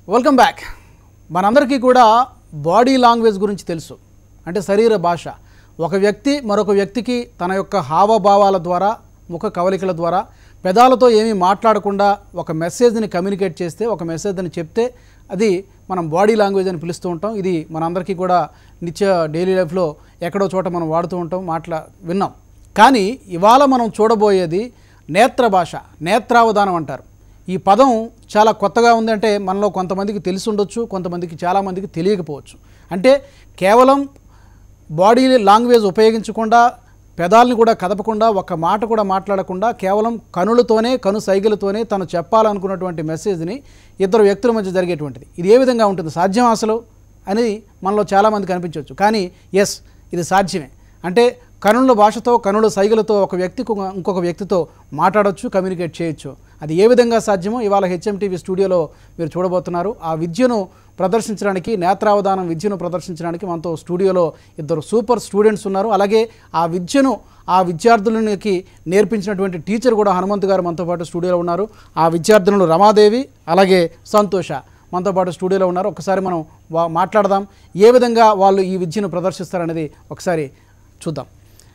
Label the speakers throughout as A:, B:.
A: Welcome back మనందరికీ కూడా body language గురించి తెలుసు అంటే శరీర భాష ఒక వ్యక్తి మరొక వ్యక్తికి తన యొక్క హావభావాల ద్వారా ముఖ కవలికల ద్వారా పెదాలతో ఏమీ మాట్లాడకుండా ఒక మెసేజ్ని కమ్యూనికేట్ చేస్తే ఒక మెసేజ్ని చెప్తే అది మనం బాడీ లాంగ్వేజ్ అని పిలుస్తూ ఉంటాం ఇది మనందరికీ కూడా నిత్య డైలీ లైఫ్లో ఎక్కడో చోట మనం వాడుతూ ఉంటాం మాట్లా విన్నాం కానీ ఇవాళ మనం చూడబోయేది నేత్ర భాష నేత్రావధానం అంటారు ఈ పదం చాలా కొత్తగా ఉందంటే మనలో కొంతమందికి తెలిసి ఉండొచ్చు కొంతమందికి చాలామందికి తెలియకపోవచ్చు అంటే కేవలం బాడీ లాంగ్వేజ్ ఉపయోగించకుండా పెదాలని కూడా కదపకుండా ఒక్క మాట కూడా మాట్లాడకుండా కేవలం కనులతోనే కను సైగలతోనే తను చెప్పాలనుకున్నటువంటి మెసేజ్ని ఇద్దరు వ్యక్తుల మధ్య జరిగేటువంటిది ఇది ఏ విధంగా ఉంటుంది సాధ్యం అసలు అనేది మనలో చాలామంది కనిపించవచ్చు కానీ ఎస్ ఇది సాధ్యమే అంటే కనుల భాషతో కనుల సైగలతో ఒక వ్యక్తి ఇంకొక వ్యక్తితో మాట్లాడొచ్చు కమ్యూనికేట్ చేయొచ్చు అది ఏ విధంగా సాధ్యమో ఇవాళ హెచ్ఎం టీవీ స్టూడియోలో మీరు చూడబోతున్నారు ఆ విద్యను ప్రదర్శించడానికి నేత్రావధానం విద్యను ప్రదర్శించడానికి మనతో స్టూడియోలో ఇద్దరు సూపర్ స్టూడెంట్స్ ఉన్నారు అలాగే ఆ విద్యను ఆ విద్యార్థులకి నేర్పించినటువంటి టీచర్ కూడా హనుమంత్ గారు మనతో పాటు స్టూడియోలో ఉన్నారు ఆ విద్యార్థినులు రమాదేవి అలాగే సంతోష మనతో పాటు స్టూడియోలో ఉన్నారు ఒకసారి మనం వా మాట్లాడదాం ఏ విధంగా వాళ్ళు ఈ విద్యను ప్రదర్శిస్తారనేది ఒకసారి చూద్దాం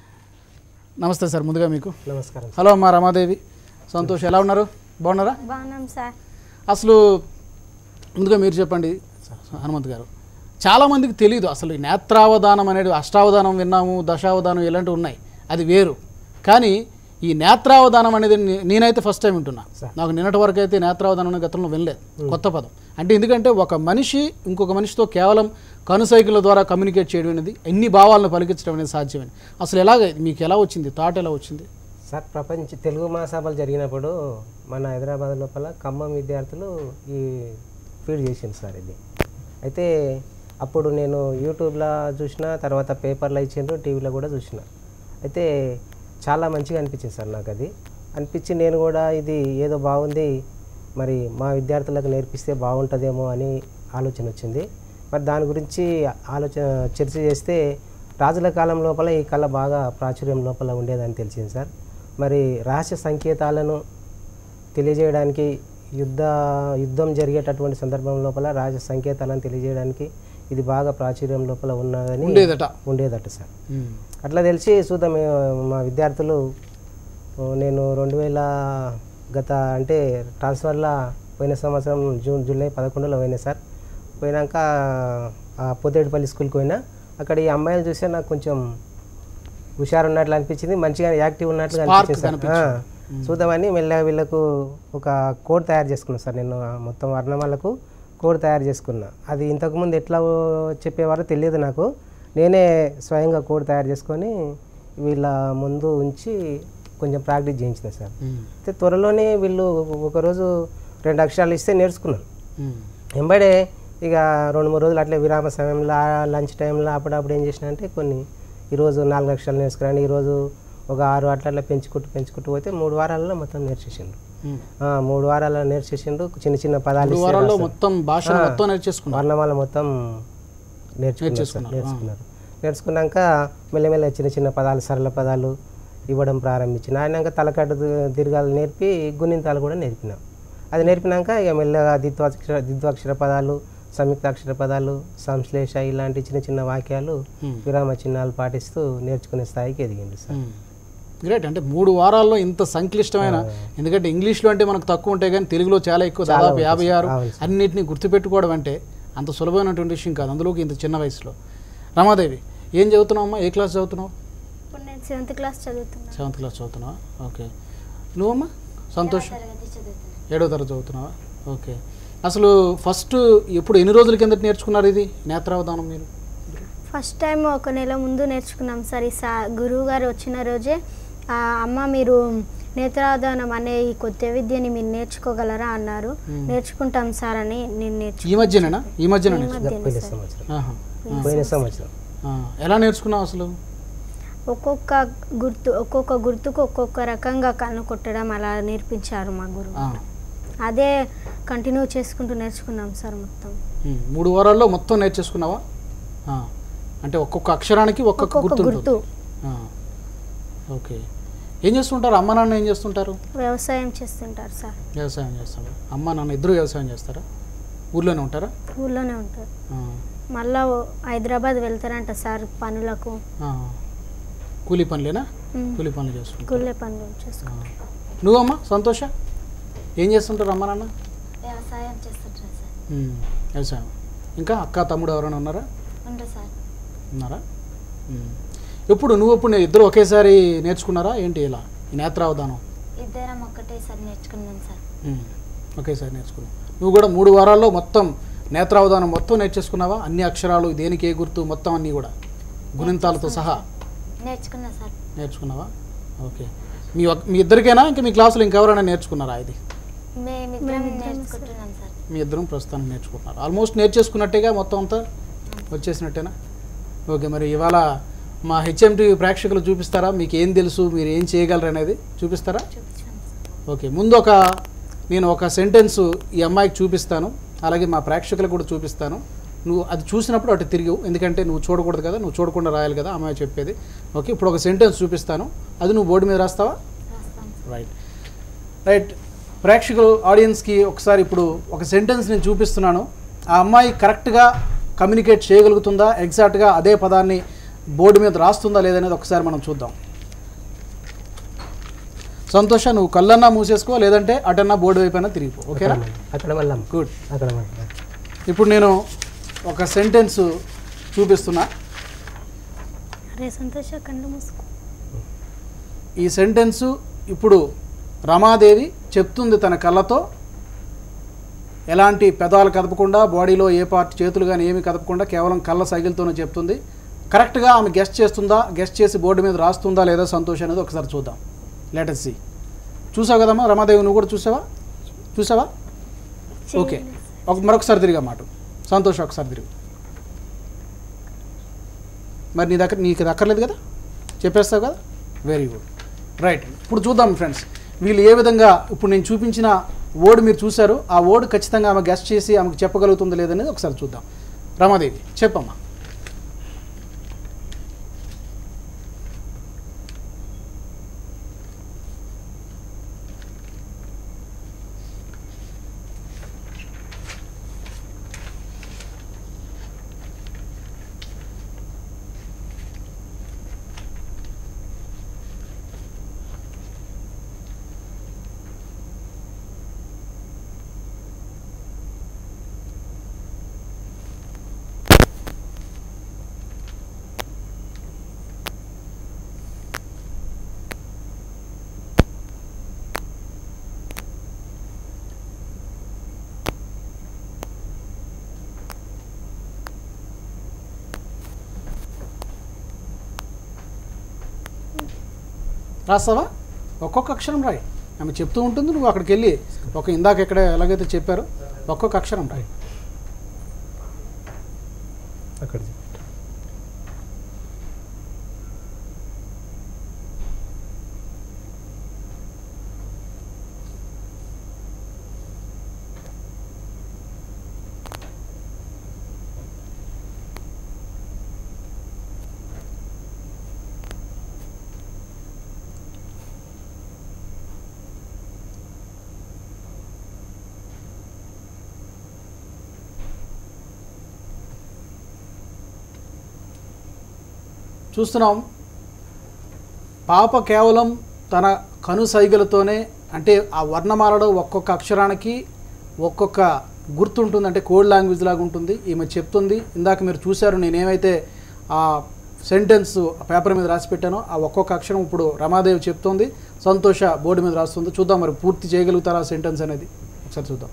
A: నమస్తే సార్ ముందుగా మీకు
B: నమస్కారం
A: హలో అమ్మా రమాదేవి సంతోష్ ఎలా ఉన్నారు బాగున్నారా
C: బాగున్నాం సార్
A: అసలు ముందుగా మీరు చెప్పండి హనుమంత్ గారు చాలామందికి తెలియదు అసలు ఈ నేత్రావధానం అనేది అష్టావధానం విన్నాము దశావధానం ఇలాంటివి ఉన్నాయి అది వేరు కానీ ఈ నేత్రావధానం అనేది నే- నేనైతే ఫస్ట్ టైం వింటున్నా నాకు నిన్నటి వరకు అయితే నేత్రావధానం అనే గతంలో వినలేదు కొత్త పదం అంటే ఎందుకంటే ఒక మనిషి ఇంకొక మనిషితో కేవలం కనుసైకిళ్ళ ద్వారా కమ్యూనికేట్ చేయడం అనేది ఎన్ని భావాలను పలికించడం అనేది సాధ్యమే అసలు ఎలాగ మీకు ఎలా వచ్చింది థాట్ ఎలా వచ్చింది
B: సార్ ప్రపంచ తెలుగు మహాసభలు జరిగినప్పుడు మన హైదరాబాద్ లోపల ఖమ్మం విద్యార్థులు ఈ ఫీడ్ చేసింది సార్ ఇది అయితే అప్పుడు నేను యూట్యూబ్లో చూసిన తర్వాత పేపర్లో ఇచ్చిండ్రు టీవీలో కూడా చూసిన అయితే చాలా మంచిగా అనిపించింది సార్ నాకు అది అనిపించి నేను కూడా ఇది ఏదో బాగుంది మరి మా విద్యార్థులకు నేర్పిస్తే బాగుంటుందేమో అని ఆలోచన వచ్చింది మరి దాని గురించి ఆలోచన చర్చ చేస్తే రాజుల కాలం లోపల ఈ కళ బాగా ప్రాచుర్యం లోపల ఉండేదని తెలిసింది సార్ మరి రహస్య సంకేతాలను తెలియజేయడానికి యుద్ధ యుద్ధం జరిగేటటువంటి సందర్భం లోపల రహస్య సంకేతాలను తెలియజేయడానికి ఇది బాగా ప్రాచుర్యం లోపల ఉన్నదని
A: ఉండేదట
B: ఉండేదట సార్ అట్లా తెలిసి చూద్దాం ఏ- మా విద్యార్థులు ఓ, నేను రెండు వేల గత అంటే ట్రాన్స్ఫర్లో పోయిన సంవత్సరం జూన్ జూలై పదకొండులో పోయినా సార్ పోయినాక ఆ పొద్దేటిపల్లి స్కూల్కి పోయినా అక్కడ ఈ అమ్మాయిలు చూస్తే నాకు కొంచెం హుషారు ఉన్నట్లు అనిపించింది మంచిగా యాక్టివ్ ఉన్నట్లు అనిపించింది సార్ ఆ, చూద్దామని మెల్లగా వీళ్ళకు ఒక కోడ్ తయారు చేసుకున్నాను సార్ నేను ఆ మొత్తం వర్ణమాలకు కోడ్ తయారు చేసుకున్నా అది ఇంతకుముందు ఎట్లా చెప్పేవారో తెలియదు నాకు నేనే స్వయంగా కోడ్ తయారు చేసుకొని వీళ్ళ ముందు ఉంచి కొంచెం ప్రాక్టీస్ చేయించిన సార్ అయితే త్వరలోనే వీళ్ళు ఒకరోజు రెండు అక్షరాలు ఇస్తే నేర్చుకున్నారు వెంబడే ఇక రెండు మూడు రోజులు అట్లే విరామ సమయంలో ఆ లంచ్ టైంలో అప్పుడప్పుడు ఏం చేసిన అంటే కొన్ని ఈరోజు నాలుగు అక్షరాలు నేర్చుకున్నాను ఈరోజు ఒక ఆరు అట్లా అట్లా పెంచుకుంటూ పెంచుకుంటూ పోతే మూడు వారాలలో మొత్తం నేర్చేసిండు ఆ, మూడు వారాలలో నేర్చేసిండు చిన్న చిన్న పదాలు ఇస్తే
A: వారాల్లో
B: రాస్తాడు.
A: మొత్తం భాషను మొత్తం నేర్చేసుకున్నారు
B: వర్ణమాల మొత్తం నేర్చుకున్నారు సార్ నేర్చుకున్నారు నేర్చుకున్నాక మెల్లమెల్ల చిన్న చిన్న పదాలు సరళ పదాలు ఇవ్వడం ప్రారంభించిన ఆయనక తలకట్టు ది- దీర్ఘాలు నేర్పి గుణింతాలు కూడా నేర్పినాం అది నేర్పినాక ఇక మెల్లగా ద్విత్వాక్షర ద్విత్వాక్షర పదాలు సంయుక్తాక్షర పదాలు సంశ్లేష ఇలాంటి చిన్న చిన్న వాక్యాలు విరామ చిహ్నాలు పాటిస్తూ నేర్చుకునే స్థాయికి ఎదిగింది సార్
A: గ్రేట్ అంటే మూడు వారాల్లో ఇంత సంక్లిష్టమైన ఎందుకంటే ఇంగ్లీష్లో అంటే మనకు తక్కువ ఉంటాయి కానీ తెలుగులో చాలా ఎక్కువ దాదాపు యాభై ఆరు అన్నిటిని గుర్తుపెట్టుకోవడం అంటే అంత సులభమైనటువంటి విషయం కాదు అందులోకి ఇంత చిన్న వయసులో రమాదేవి ఏం చదువుతున్నావు అమ్మా ఏ క్లాస్ చదువుతున్నావు
C: ఇప్పుడు నేను సెవెంత్ క్లాస్ చదువుతున్నాను
A: సెవెంత్ క్లాస్ చదువుతున్నావా ఓకే నువ్వమ్మా సంతోష్ ఏడో తరగతి చదువుతున్నావా ఓకే అసలు ఫస్ట్ ఎప్పుడు ఎన్ని రోజుల కిందట నేర్చుకున్నారు ఇది నేత్రావధానం మీరు
C: ఫస్ట్ టైం ఒక నెల ముందు నేర్చుకున్నాం సార్ ఈ సా గురువు గారు వచ్చిన రోజే ఆ, అమ్మ మీరు నేత్రాధానం అనే ఈ కొత్త విద్యని మీరు నేర్చుకోగలరా అన్నారు నేర్చుకుంటాం సార్ అని నేను నేర్చు
A: ఈ మధ్యనేనా ఈ మధ్యన నేర్చు-
C: మధ్యనే
B: పోయిన
C: సార్
B: సంవత్సరం
A: ఆహా.
B: పోయిన సంవత్సరం
A: ఆ, ఎలా నేర్చుకున్నావు అసలు
C: ఒక్కొక్క గుర్తు ఒక్కొక్క గుర్తుకు ఒక్కొక్క రకంగా కన్ను కొట్టడం అలా నేర్పించారు మా గురువు
A: ఆ.
C: అదే కంటిన్యూ చేసుకుంటూ నేర్చుకున్నాం సార్ మొత్తం
A: ఉమ్, మూడు వారాల్లో మొత్తం నేర్చేసుకున్నావా ఆ, అంటే ఒక్కొక్క అక్షరానికి ఒక్కొక్క
C: ఒక్కొక్క
A: గుర్తు
C: గుర్తు
A: ఉంటుంది. ఆ, ఓకే ఏం చేస్తుంటారు అమ్మ నాన్న ఏం చేస్తుంటారు
C: వ్యవసాయం చేస్తుంటారు సార్
A: వ్యవసాయం చేస్తారు అమ్మ నాన్న ఇద్దరు వ్యవసాయం చేస్తారా ఊర్లోనే ఉంటారా
C: ఊళ్ళోనే ఉంటారు
A: ఆ,
C: మళ్ళా ఓ- హైదరాబాద్ వెళ్తారంట సార్ పనులకు
A: ఆ. కూలీ పనులేనా
C: ఉమ్.
A: కూలీ పనులు చేసుకుంటా
C: కూలే పనులు చేసుకో
A: నువ్వమ్మా సంతోష ఏం చేస్తుంటారు అమ్మ నాన్న
D: వ్యవసాయం చేస్తుంటారు సార్
A: ఉమ్, వ్యవసాయం ఇంకా అక్క తమ్ముడు ఎవరైనా ఉన్నారా
D: ఉండరు సార్
A: ఉన్నారా ఉమ్. ఎప్పుడు నువ్వు ఎప్పుడు నే- ఇద్దరు ఒకేసారి నేర్చుకున్నారా ఏంటి ఇలా ఈ నేత్రావధానం
D: ఇద్దరం ఒక్కటేసారి నేర్చుకున్నాం సార్
A: ఉమ్, ఒకేసారి నేర్చుకున్నావు నువ్వు కూడా మూడు వారాల్లో మొత్తం నేత్రావధానం మొత్తం నేర్చేసుకున్నావా అన్ని అక్షరాలు దేనికి ఏ గుర్తు మొత్తం అన్నీ కూడా గుణింతాలతో సహా
D: నేర్చుకున్నా సార్
A: నేర్చుకున్నావా ఓకే మీ ఒక్- మీ ఇద్దరికైనా ఇంకా మీ క్లాసులో ఇంకెవరైనా నేర్చుకున్నారా ఇది
D: మేమిద్దరం నేర్చుకుంటున్నాం సార్
A: మీ ఇద్దరం ప్రస్తుతానికి నేర్చుకుంటున్నారు ఆల్మోస్ట్ నేర్చేసుకున్నట్టేగా మొత్తం అంతా వచ్చేసినట్టేనా ఓకే మరి ఇవాళ మా హెచ్ఎంటి ప్రేక్షకులు చూపిస్తారా మీకు ఏం తెలుసు మీరు ఏం చేయగలరు అనేది చూపిస్తారా
D: చూపించాను సార్
A: ఓకే ముందు ఒక నేను ఒక సెంటెన్స్ ఈ అమ్మాయికి చూపిస్తాను అలాగే మా ప్రేక్షకులకు కూడా చూపిస్తాను నువ్వు అది చూసినప్పుడు అటు తిరిగి ఎందుకంటే నువ్వు చూడకూడదు కదా నువ్వు చూడకుండా రాయాలి కదా అమ్మాయి చెప్పేది ఓకే ఇప్పుడు ఒక సెంటెన్స్ చూపిస్తాను అది నువ్వు బోర్డు మీద రాస్తావా
D: రాస్తాం సార్
A: రైట్ రైట్ ప్రేక్షకులు ఆడియన్స్కి ఒకసారి ఇప్పుడు ఒక సెంటెన్స్ నేను చూపిస్తున్నాను ఆ అమ్మాయి కరెక్ట్గా కమ్యూనికేట్ చేయగలుగుతుందా ఎగ్జాక్ట్గా అదే పదాన్ని బోర్డు మీద రాస్తుందా లేదనేది ఒకసారి మనం చూద్దాం సంతోష నువ్వు కళ్ళన్నా మూసేసుకో లేదంటే అటన్నా బోర్డు వైపైనా తిరిగిపో ఓకేనా
B: అక్కడ మళ్ళీ
A: గుడ్
B: అక్కడ మళ్ళీ
A: ఇప్పుడు నేను ఒక సెంటెన్స్ చూపిస్తున్నా
C: అరే సంతోష కళ్ళు మూసుకో
A: ఈ సెంటెన్సు ఇప్పుడు రమాదేవి చెప్తుంది తన కళ్ళతో ఎలాంటి పెదాలు కదపకుండా బాడీలో ఏ పార్ట్ చేతులు కానీ ఏమి కదపకుండా కేవలం కళ్ళ సైకిల్తోనే చెప్తుంది కరెక్ట్గా ఆమె గెస్ట్ చేస్తుందా గెస్ట్ చేసి బోర్డు మీద రాస్తుందా లేదా సంతోష్ అనేది ఒకసారి చూద్దాం లెటెస్ సి చూసావు కదమ్మా రమాదేవి నువ్వు కూడా చూసావా చూసావా ఓకే ఒక మరొకసారి తిరిగా మాట సంతోష్ ఒకసారి తిరిగి మరి నీ దగ్గర నీకు ఇది అక్కర్లేదు కదా చెప్పేస్తావు కదా వెరీ గుడ్ రైట్ ఇప్పుడు చూద్దాం ఫ్రెండ్స్ వీళ్ళు ఏ విధంగా ఇప్పుడు నేను చూపించిన వర్డ్ మీరు చూశారు ఆ వర్డ్ ఖచ్చితంగా ఆమె గెస్ట్ చేసి ఆమెకు చెప్పగలుగుతుందో లేదనేది ఒకసారి చూద్దాం రమాదేవి చెప్పమ్మా రాస్తావా ఒక్కొక్క అక్షరం రాయి ఆమె చెప్తూ ఉంటుంది నువ్వు అక్కడికి వెళ్ళి ఒక ఇందాక ఎక్కడ ఎలాగైతే చెప్పారో ఒక్కొక్క అక్షరం రాయి
B: అక్కడ
A: చూస్తున్నాం పాప కేవలం తన కను సైగలతోనే అంటే ఆ వర్ణమాలలో ఒక్కొక్క అక్షరానికి ఒక్కొక్క గుర్తు ఉంటుంది అంటే కోడ్ లాంగ్వేజ్ లాగా ఉంటుంది ఈమె చెప్తుంది ఇందాక మీరు చూశారు నేనేమైతే ఆ సెంటెన్స్ పేపర్ మీద రాసి పెట్టానో ఆ ఒక్కొక్క అక్షరం ఇప్పుడు రమాదేవి చెప్తోంది సంతోష బోర్డు మీద రాస్తుంది చూద్దాం మరి పూర్తి చేయగలుగుతారా ఆ సెంటెన్స్ అనేది ఒకసారి చూద్దాం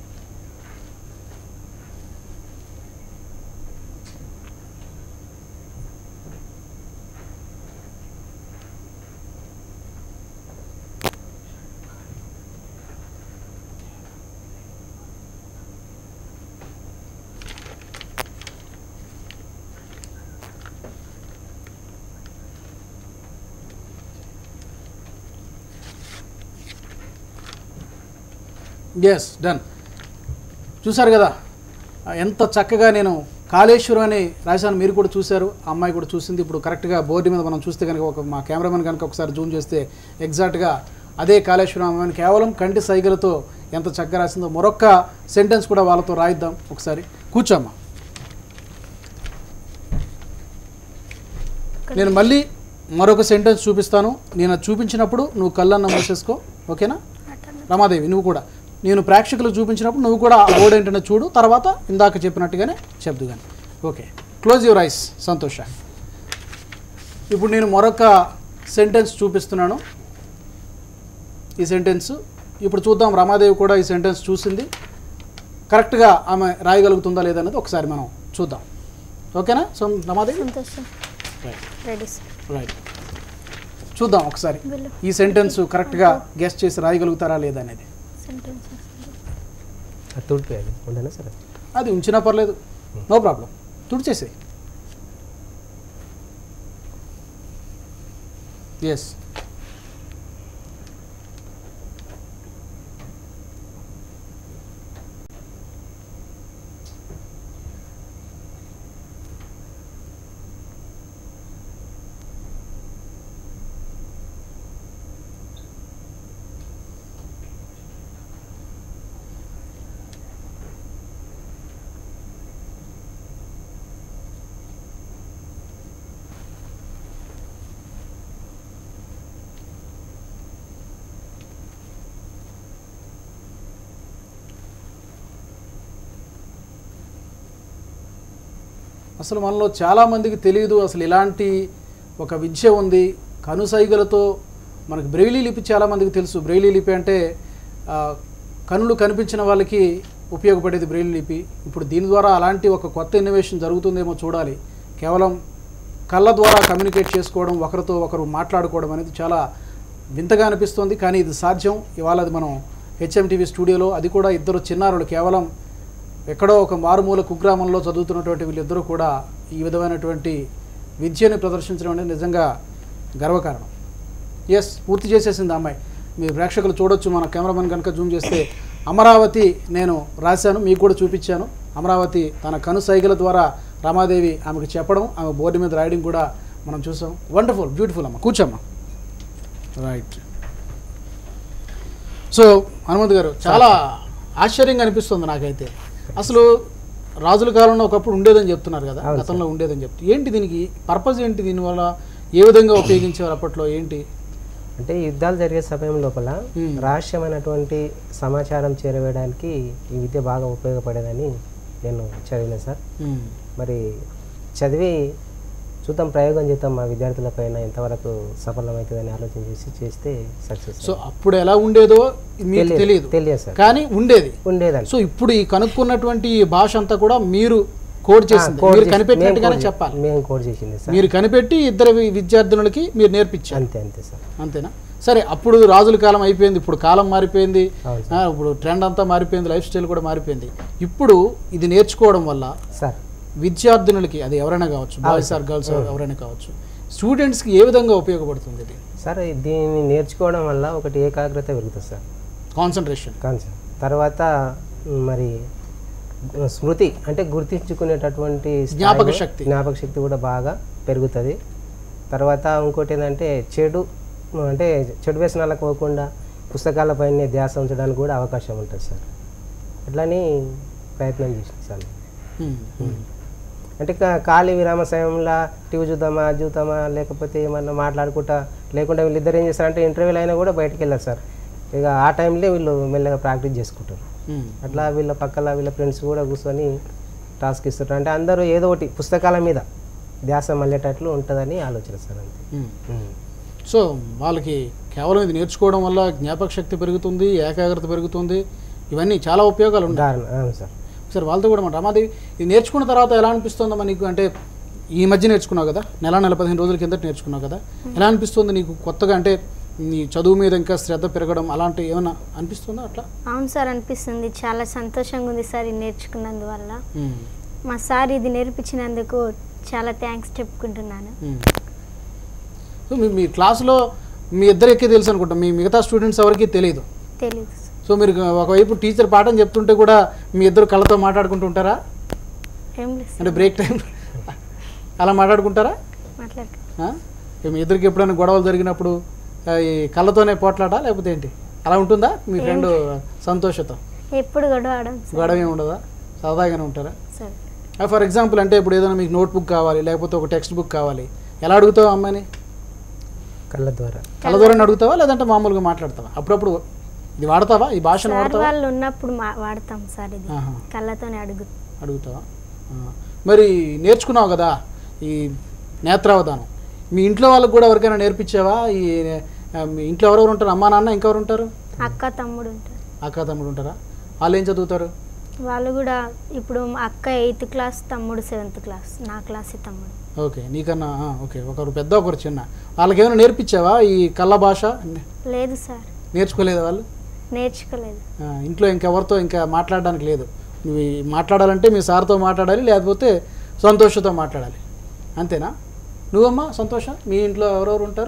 A: ఎస్ డన్ చూసారు కదా ఆ, ఎంత చక్కగా నేను కాళేశ్వరం అని రాశాను మీరు కూడా చూశారు ఆ అమ్మాయి కూడా చూసింది ఇప్పుడు కరెక్ట్గా బోర్డు మీద మనం చూస్తే కనుక ఒక మా కెమెరామెన్ కనుక ఒకసారి జూమ్ చేస్తే ఎగ్జాక్ట్గా అదే కాళేశ్వరం అమ్మాయిని కేవలం కంటి సైగలతో ఎంత చక్కగా రాసిందో మరొక్క సెంటెన్స్ కూడా వాళ్ళతో రాయిద్దాం ఒకసారి కూర్చోమ్మా నేను మళ్ళీ మరొక సెంటెన్స్ చూపిస్తాను నేను అది చూపించినప్పుడు నువ్వు కళ్ళన్న మూసేసుకో ఓకేనా రమాదేవి నువ్వు కూడా నేను ప్రేక్షకులకు చూపించినప్పుడు నువ్వు కూడా ఆ బోర్డు ఏంటనే చూడు తర్వాత ఇందాక చెప్పినట్టుగానే చెప్దు కానీ ఓకే క్లోజ్ యువర్ ఐస్ సంతోష ఇప్పుడు నేను మరొక సెంటెన్స్ చూపిస్తున్నాను ఈ సెంటెన్స్ ఇప్పుడు చూద్దాం రమాదేవి కూడా ఈ సెంటెన్స్ చూసింది కరెక్ట్గా ఆమె రాయగలుగుతుందా లేదా అనేది ఒకసారి మనం చూద్దాం ఓకేనా సో రమాదేవి
C: సంతోషం
A: రైట్
C: రెడీ సార్
A: రైట్ చూద్దాం ఒకసారి
C: వెళ్ళు.
A: ఈ సెంటెన్స్ కరెక్ట్గా గెస్ట్ చేసి రాయగలుగుతారా లేదా అనేది
C: సెంటెన్స్
B: అది తుడిపోయాలి ఉండనా సరే
A: అది ఉంచినా పర్లేదు నో ప్రాబ్లం తుడిచేసి ఎస్ అసలు మనలో చాలామందికి తెలియదు అసలు ఇలాంటి ఒక విద్య ఉంది కనుసైగలతో మనకు బ్రెయిలీ లిపి చాలామందికి తెలుసు బ్రెయిలీ లిపి అంటే ఆ, కనులు కనిపించిన వాళ్ళకి ఉపయోగపడేది బ్రెయిలీ లిపి ఇప్పుడు దీని ద్వారా అలాంటి ఒక కొత్త ఇన్నోవేషన్ జరుగుతుందేమో చూడాలి కేవలం కళ్ళ ద్వారా కమ్యూనికేట్ చేసుకోవడం ఒకరితో ఒకరు మాట్లాడుకోవడం అనేది చాలా వింతగా అనిపిస్తుంది కానీ ఇది సాధ్యం ఇవాళ అది మనం హెచ్ఎంటీవీ స్టూడియోలో అది కూడా ఇద్దరు చిన్నారులు కేవలం ఎక్కడో ఒక మారుమూల కుగ్రామంలో చదువుతున్నటువంటి వీళ్ళిద్దరూ కూడా ఈ విధమైనటువంటి విద్యని ప్రదర్శించడం అనేది నిజంగా గర్వకారణం ఎస్ పూర్తి చేసేసింది ఆ అమ్మాయి మీరు ప్రేక్షకులు చూడొచ్చు మన కెమెరామెన్ కనుక జూమ్ చేస్తే అమరావతి నేను రాశాను మీకు కూడా చూపించాను అమరావతి తన కను సైగల ద్వారా రమాదేవి ఆమెకు చెప్పడం ఆమె బోర్డు మీద రాయడం కూడా మనం చూసాం వండర్ఫుల్ బ్యూటిఫుల్ అమ్మ కూర్చోమ్మా రైట్ సో హనుమంత్ గారు చాలా ఆశ్చర్యంగా అనిపిస్తుంది నాకైతే అసలు రాజుల కాలంలో ఒకప్పుడు ఉండేదని చెప్తున్నారు కదా
B: అవును
A: గతంలో ఉండేదని చెప్తూ ఏంటి దీనికి పర్పస్ ఏంటి దీనివల్ల ఏ విధంగా ఉపయోగించేవారు అప్పట్లో ఏంటి
B: అంటే యుద్ధాలు జరిగే సమయం లోపల
A: Hmm.
B: రహస్యమైనటువంటి సమాచారం చేరవేయడానికి ఈ విద్య బాగా ఉపయోగపడేదని నేను చదివిన సార్ మరి చదివి చూద్దాం ప్రయోగం చేద్దాం మా విద్యార్థుల పైన ఎంతవరకు సఫలమవుతుందని ఆలోచన చేసి చేస్తే సక్సెస్
A: సో అప్పుడు ఎలా ఉండేదో మీకు తెలియదు
B: తెలియదు సార్
A: కానీ ఉండేది
B: ఉండేదండి
A: సో ఇప్పుడు ఈ కనుక్కున్నటువంటి ఈ భాష అంతా కూడా మీరు కోడ్ చేసింది
B: కోడ్
A: మీరు
B: చేసి-
A: కనిపెట్టినట్టుగానే
B: మేము కోడ్
A: చెప్పాలి
B: మేము కోడ్ చేసింది సార్
A: మీరు కనిపెట్టి ఇద్దరు వి- విద్యార్థులకి మీరు నేర్పించారు
B: అంతే అంతే సార్
A: అంతేనా సరే అప్పుడు రాజుల కాలం అయిపోయింది ఇప్పుడు కాలం మారిపోయింది
B: అవును
A: ఆ, ఇప్పుడు ట్రెండ్ అంతా మారిపోయింది లైఫ్ స్టైల్ కూడా మారిపోయింది ఇప్పుడు ఇది నేర్చుకోవడం వల్ల
B: సార్
A: విద్యార్థినులకి అది ఎవరైనా కావచ్చు బాయ్స్ ఆర్ గర్ల్స్ ఎవరైనా కావచ్చు స్టూడెంట్స్కి ఏ విధంగా ఉపయోగపడుతుంది ఇది
B: సార్ దీన్ని నేర్చుకోవడం వల్ల ఒకటి ఏకాగ్రత పెరుగుతుంది సార్
A: కాన్సన్ట్రేషన్
B: కాన్సెప్ట్ తర్వాత మరి స్మృతి అంటే గుర్తించుకునేటటువంటి స్థాయిలో
A: జ్ఞాపక శక్తి.
B: జ్ఞాపక శక్తి కూడా బాగా పెరుగుతుంది తర్వాత ఇంకోటి ఏంటంటే చెడు అంటే చెడు వ్యసనాలకు పోకుండా పుస్తకాలపైనే ధ్యాస ఉంచడానికి కూడా అవకాశం ఉంటుంది సార్ అట్లని ప్రయత్నం చేసింది సార్ అంటే కా- ఖాళీ విరామ సమయంలో టీవీ చూద్దామా అది చూద్దామా లేకపోతే ఏమన్నా మాట్లాడుకుంటా లేకుంటే వీళ్ళిద్దరు ఏం చేస్తారంటే ఇంటర్వ్యూలు అయినా కూడా బయటకు వెళ్ళారు సార్ ఇక ఆ టైంలో వీళ్ళు మెల్లగా ప్రాక్టీస్ చేసుకుంటారు అట్లా వీళ్ళ పక్కల వీళ్ళ ఫ్రెండ్స్ కూడా కూర్చొని టాస్క్ ఇస్తుంటారు అంటే అందరూ ఏదో ఒకటి పుస్తకాల మీద ధ్యాస మళ్ళేటట్లు ఉంటుందని ఆలోచన సార్ అంతే ఉమ్.
A: సో వాళ్ళకి కేవలం ఇది నేర్చుకోవడం వల్ల జ్ఞాపక శక్తి పెరుగుతుంది ఏకాగ్రత పెరుగుతుంది ఇవన్నీ చాలా ఉపయోగాలు ఉన్నాయి
B: దారుణ అవును సార్
A: సరే వాళ్ళతో కూడా మన రమాదేవి ఇది నేర్చుకున్న తర్వాత ఎలా అనిపిస్తుందమ్మా నీకు అంటే ఈ మధ్య నేర్చుకున్నావు కదా నెల నెల పదిహేను రోజుల కిందట నేర్చుకున్నావు కదా ఎలా అనిపిస్తుంది నీకు కొత్తగా అంటే నీ చదువు మీద ఇంకా శ్రద్ధ పెరగడం అలాంటి ఏమైనా అనిపిస్తుందా అట్లా
C: అవును సార్ అనిపిస్తుంది చాలా సంతోషంగా ఉంది సార్ ఇది నేర్చుకున్నందువల్ల మా సార్ ఇది నేర్పించినందుకు చాలా థ్యాంక్స్ చెప్పుకుంటున్నాను
A: సో మీ మీ క్లాసులో మీ ఇద్దరికే తెలుసు అనుకుంటా మీ మిగతా స్టూడెంట్స్ ఎవరికి తెలియదు
C: తెలీదు సార్.
A: సో మీరు ఒకవైపు టీచర్ పాఠం చెప్తుంటే కూడా మీ ఇద్దరు కళ్ళతో మాట్లాడుకుంటూ ఉంటారా
C: ఏం లేదు
A: అంటే
C: సార్
A: బ్రేక్ టైం అలా మాట్లాడుకుంటారా
C: మాట్లాడు
A: ఆ? మీ ఇద్దరికి ఎప్పుడైనా గొడవలు జరిగినప్పుడు ఆ, ఈ కళ్ళతోనే పోట్లాట లేకపోతే ఏంటి అలా ఉంటుందా మీ ఫ్రెండ్ సంతోషతో
C: ఎప్పుడు గొడవ ఆడం సార్
A: గొడవ ఏమి ఉండదా సరదాగానే ఉంటారా
C: సార్
A: ఫర్ ఎగ్జాంపుల్ అంటే ఇప్పుడు ఏదైనా మీకు నోట్ బుక్ కావాలి లేకపోతే ఒక టెక్స్ట్ బుక్ కావాలి ఎలా అడుగుతావు అమ్మాయిని
B: కళ్ళ ద్వారా
A: కళ్ళ దూరాన్ని అడుగుతావా లేదంటే మామూలుగా మాట్లాడతావా అప్పుడప్పుడు ఇది వాడతావా ఈ భాషను
C: సార్
A: వాడతావా
C: వాళ్ళు ఉన్నప్పుడు మా- వాడతాం సార్ ఇది
A: ఆహా.
C: కళ్ళతోనే అడుగు
A: అడుగుతావా ఆ. మరి నేర్చుకున్నావు కదా ఈ నేత్రావధానం మీ ఇంట్లో వాళ్ళకి కూడా ఎవరికైనా నేర్పించావా ఈ ఆ, మీ ఇంట్లో ఎవరెవరు ఉంటారు అమ్మా నాన్న ఇంకెవరు ఉంటారు
C: అక్క తమ్ముడు ఉంటారు
A: అక్క తమ్ముడు ఉంటారా వాళ్ళు ఏం చదువుతారు
C: వాళ్ళు కూడా ఇప్పుడు మా అక్క ఎయిత్ క్లాస్ తమ్ముడు సెవెంత్ క్లాస్ నా క్లాస్ తమ్ముడు
A: ఓకే నీకన్నా ఆ, ఓకే ఒకరు పెద్ద ఒకరు చిన్న వాళ్ళకి ఏమైనా నేర్పించావా ఈ కళ్ళ భాష
C: లేదు సార్
A: నేర్చుకోలేదా వాళ్ళు
C: నేర్చుకోలేదు
A: ఆ, ఇంట్లో ఇంకెవరితో ఇంకా మాట్లాడడానికి లేదు నువ్వు ఈ మాట్లాడాలంటే మీ సార్తో మాట్లాడాలి లేకపోతే సంతోషతో మాట్లాడాలి అంతేనా నువ్వమ్మా సంతోష మీ ఇంట్లో ఎవరెవరు ఉంటారు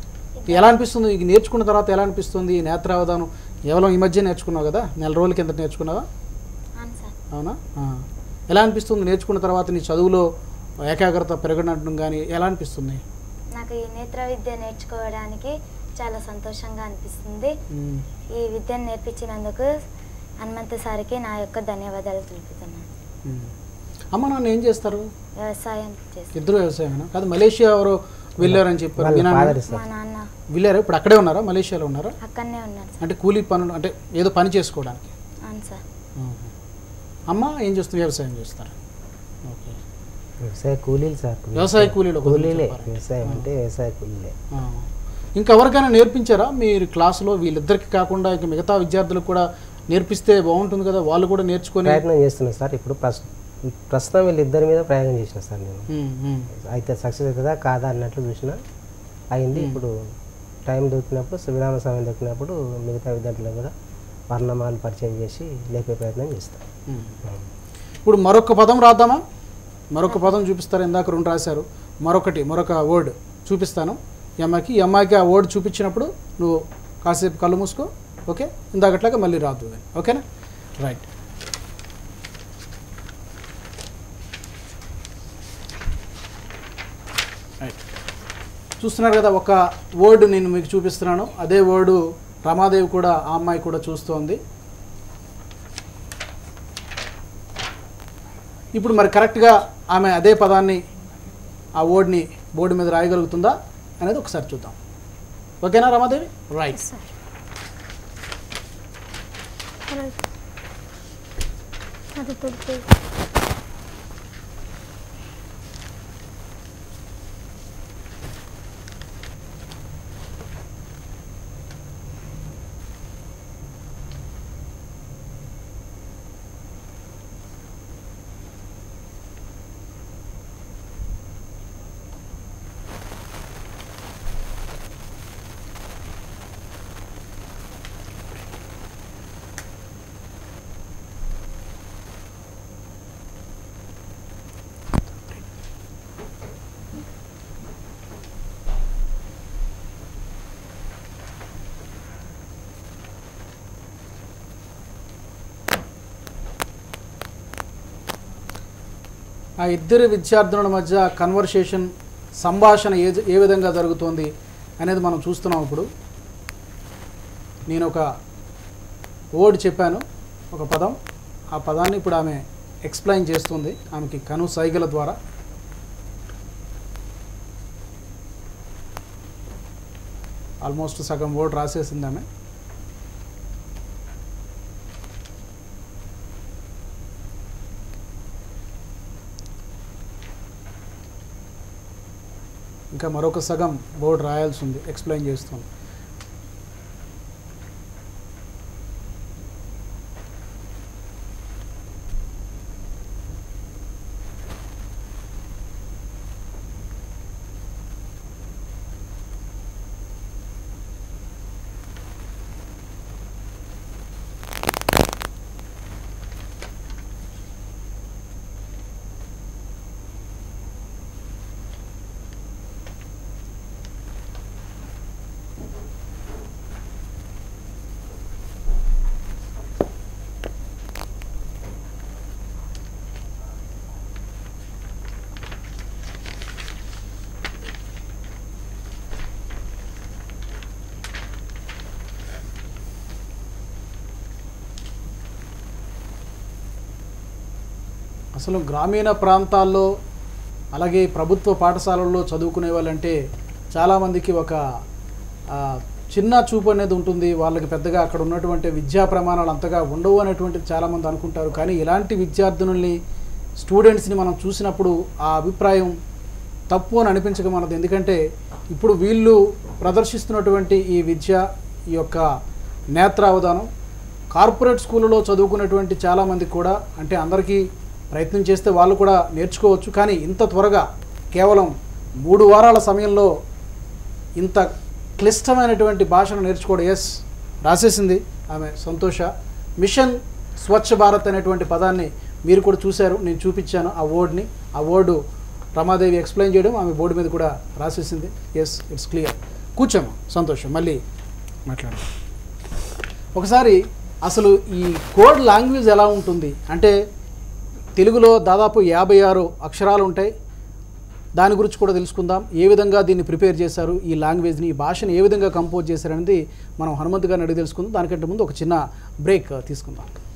A: ఎలా అనిపిస్తుంది ఇది నేర్చుకున్న తర్వాత ఎలా అనిపిస్తుంది ఈ నేత్రావధానం కేవలం ఈ మధ్య నేర్చుకున్నావు కదా నెల రోజుల కింద నేర్చుకున్నావా
D: అవును సార్
A: అవునా ఆ. ఎలా అనిపిస్తుంది నేర్చుకున్న తర్వాత నీ చదువులో ఏకాగ్రత పెరగడం కానీ ఎలా అనిపిస్తుంది
D: నాకు ఈ నేత్ర విద్య నేర్చుకోవడానికి చాలా సంతోషంగా అనిపిస్తుంది
A: ఉమ్.
D: ఈ విద్యను నేర్పించినందుకు హనుమంత సార్కి నా యొక్క ధన్యవాదాలు తెలుపుతున్నాను
A: ఉమ్. అమ్మ నాన్న ఏం చేస్తారు
D: వ్యవసాయం చేస్తాను
A: ఇద్దరు వ్యవసాయమేనా కాదు మలేషియా ఎవరో వెళ్ళారని చెప్పారు
B: వాళ్ళ
A: మీ నాన్న
B: ఫాదర్
D: మా
B: సార్
D: నాన్న
A: వెళ్ళారు ఇప్పుడు అక్కడే ఉన్నారా మలేషియాలో ఉన్నారా
D: అక్కడనే ఉన్నారు సార్
A: అంటే కూలీ పనులు అంటే ఏదో పని చేసుకోవడానికి
D: అవును సార్
A: ఆహా. అమ్మ ఏం చేస్తుంది వ్యవసాయం చేస్తారు ఓకే
B: వ్యవసాయ కూలీలు సార్
A: వ్యవసాయ కూలీలు ఒక
B: కూలీలే
A: చెప్పారు.
B: వ్యవసాయం అంటే వ్యవసాయ కూలీలే
A: ఆ. ఇంకెవరికైనా నేర్పించారా మీరు క్లాసులో వీళ్ళిద్దరికి కాకుండా ఇంకా మిగతా విద్యార్థులకు కూడా నేర్పిస్తే బాగుంటుంది కదా వాళ్ళు కూడా నేర్చుకొని
B: ప్రయత్నం చేస్తున్నా సార్ ఇప్పుడు ప్రస్ ప్రస్తుతం వీళ్ళిద్దరి మీద ప్రయోగం చేసిన సార్ నేను
A: ఉమ్, ఉమ్.
B: అయితే సక్సెస్ అవుతుందా కాదా అన్నట్లు చూసిన అయింది ఇప్పుడు టైం దొరికినప్పుడు విరామ సమయం దొరికినప్పుడు మిగతా విద్యార్థులకు కూడా వర్ణమాలు పరిచయం చేసి లేపే ప్రయత్నం చేస్తాం
A: ఉమ్. ఇప్పుడు మరొక పదం రాద్దామా మరొక పదం చూపిస్తారు ఇందాక రెండు రాశారు మరొకటి మరొక వర్డ్ చూపిస్తాను ఈ అమ్మాయికి ఈ అమ్మాయికి ఆ వర్డ్ చూపించినప్పుడు నువ్వు కాసేపు కళ్ళు మూసుకో ఓకే ఇందాకట్లాగా మళ్ళీ రాదు ఓకేనా రైట్ రైట్ చూస్తున్నారు కదా ఒక వర్డ్ నేను మీకు చూపిస్తున్నాను అదే వర్డు రమాదేవి కూడా ఆ అమ్మాయి కూడా చూస్తోంది ఇప్పుడు మరి కరెక్ట్గా ఆమె అదే పదాన్ని ఆ వర్డ్ని బోర్డు మీద రాయగలుగుతుందా అనేది ఒకసారి చూద్దాం ఓకేనా రమాదేవి రైట్
C: సార్ అది పెడితే
A: ఆ ఇద్దరు విద్యార్థుల మధ్య కన్వర్సేషన్ సంభాషణ ఏ ఏ విధంగా జరుగుతోంది అనేది మనం చూస్తున్నాం ఇప్పుడు నేను ఒక వర్డ్ చెప్పాను ఒక పదం ఆ పదాన్ని ఇప్పుడు ఆమె ఎక్స్ప్లెయిన్ చేస్తుంది ఆమెకి కను సైగల ద్వారా ఆల్మోస్ట్ సగం వర్డ్ రాసేసింది ఆమె ఇంకా మరొక సగం బోర్డు రాయాల్సి ఉంది ఎక్స్ప్లెయిన్ చేస్తుంది అసలు గ్రామీణ ప్రాంతాల్లో అలాగే ప్రభుత్వ పాఠశాలల్లో చదువుకునే వాళ్ళంటే చాలామందికి ఒక ఆ, చిన్న చూపు అనేది ఉంటుంది వాళ్ళకి పెద్దగా అక్కడ ఉన్నటువంటి విద్యా ప్రమాణాలు అంతగా ఉండవు అనేటువంటిది చాలామంది అనుకుంటారు కానీ ఇలాంటి విద్యార్థినుల్ని స్టూడెంట్స్ని మనం చూసినప్పుడు ఆ అభిప్రాయం తప్పు అని అనిపించక మనది ఎందుకంటే ఇప్పుడు వీళ్ళు ప్రదర్శిస్తున్నటువంటి ఈ విద్య ఈ యొక్క నేత్రావధానం కార్పొరేట్ స్కూళ్ళలో చదువుకున్నటువంటి చాలామంది కూడా అంటే అందరికీ ప్రయత్నం చేస్తే వాళ్ళు కూడా నేర్చుకోవచ్చు కానీ ఇంత త్వరగా కేవలం మూడు వారాల సమయంలో ఇంత క్లిష్టమైనటువంటి భాషను నేర్చుకోవడం ఎస్ రాసేసింది ఆమె సంతోష మిషన్ స్వచ్ఛ భారత్ అనేటువంటి పదాన్ని మీరు కూడా చూశారు నేను చూపించాను ఆ వర్డ్ని ఆ వర్డు రమాదేవి ఎక్స్ప్లెయిన్ చేయడం ఆమె బోర్డు మీద కూడా రాసేసింది ఎస్ ఇట్స్ క్లియర్ కూర్చోము సంతోషం మళ్ళీ మాట్లాడదాం ఒకసారి అసలు ఈ కోడ్ లాంగ్వేజ్ ఎలా ఉంటుంది అంటే తెలుగులో దాదాపు యాభై ఆరు అక్షరాలు ఉంటాయి దాని గురించి కూడా తెలుసుకుందాం ఏ విధంగా దీన్ని ప్రిపేర్ చేశారు ఈ లాంగ్వేజ్ని ఈ భాషని ఏ విధంగా కంపోజ్ చేశారనేది మనం హనుమంత్ గారిని అడిగి తెలుసుకుందాం దానికంటే ముందు ఒక చిన్న బ్రేక్ తీసుకుందాం